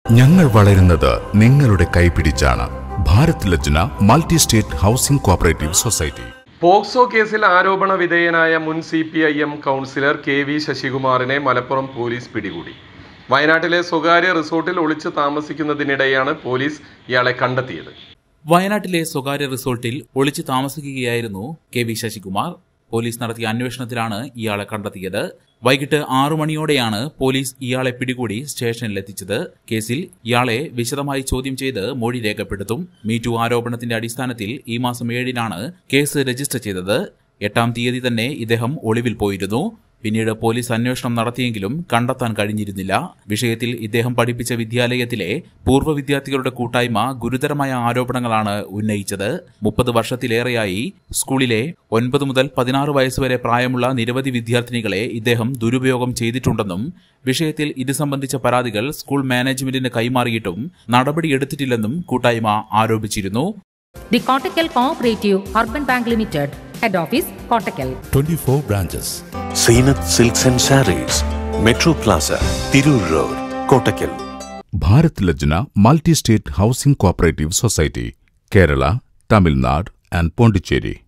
ഞങ്ങൾ വളരുന്നത് നിങ്ങളുടെ കൈപിടിച്ചാണ് Bharat Lajna multi state housing cooperative society POCSO കേസിൽ ആരോപണ വിധേയനായ മുൻ C P I M councillor K V ശശികുമാറിനെ മലപ്പുറം പോലീസ് പിടികൂടി വയനാട്ടിലെ സ്വകാര്യ റിസോർട്ടിൽ ഒളിച്ചു താമസിക്കുന്നതിനിടെയാണ് പോലീസ് ഇയാളെ കണ്ടെത്തിയത് വയനാട്ടിലെ സ്വകാര്യ റിസോർട്ടിൽ ഒളിച്ചു താമസിക്കുകയായിരുന്നു കെ വി ശശികുമാർ പോലീസ് നടത്തിയ അന്വേഷണത്തിലാണ് ഇയാളെ കണ്ടെത്തിയത് വൈകിട്ട് ആറു മണിയോടെയാണ് പോലീസ് ഇയാളെ പിടികൂടി സ്റ്റേഷനിലെത്തിച്ചത് കേസിൽ ഇയാളെ വിശദമായി ചോദ്യം ചെയ്ത് മൊഴി രേഖപ്പെടുത്തും മീറ്റു ആരോപണത്തിന്റെ അടിസ്ഥാനത്തിൽ ഈ മാസം ഏഴിനാണ് കേസ് രജിസ്റ്റർ ചെയ്തത് എട്ടാം തീയതി തന്നെ ഇദ്ദേഹം ഒളിവിൽ പോയിരുന്നു പിന്നീട് പോലീസ് അന്വേഷണം നടത്തിയെങ്കിലും കണ്ടെത്താൻ കഴിഞ്ഞിരുന്നില്ല വിഷയത്തിൽ ഇദ്ദേഹം പഠിപ്പിച്ച വിദ്യാലയത്തിലെ പൂർവ്വ വിദ്യാർത്ഥികളുടെ കൂട്ടായ്മ ഗുരുതരമായ ആരോപണങ്ങളാണ് ഉന്നയിച്ചത് മുപ്പത് വർഷത്തിലേറെയായി സ്കൂളിലെ ഒൻപത് മുതൽ പതിനാറ് വയസ്സുവരെ പ്രായമുള്ള നിരവധി വിദ്യാർത്ഥിനികളെ ഇദ്ദേഹം ദുരുപയോഗം ചെയ്തിട്ടുണ്ടെന്നും വിഷയത്തിൽ ഇത് സംബന്ധിച്ച പരാതികൾ സ്കൂൾ മാനേജ്മെന്റിന് കൈമാറിയിട്ടും നടപടിയെടുത്തിട്ടില്ലെന്നും കൂട്ടായ്മ ആരോപിച്ചിരുന്നു The Kottakkal Cooperative Urban Bank Limited, Head Office, Kottakkal. 24 branches. Zeenath silks and sarees metro plaza Tirur road Kottakkal Bharat Lajna multi state housing cooperative society Kerala Tamil Nadu and Pondicherry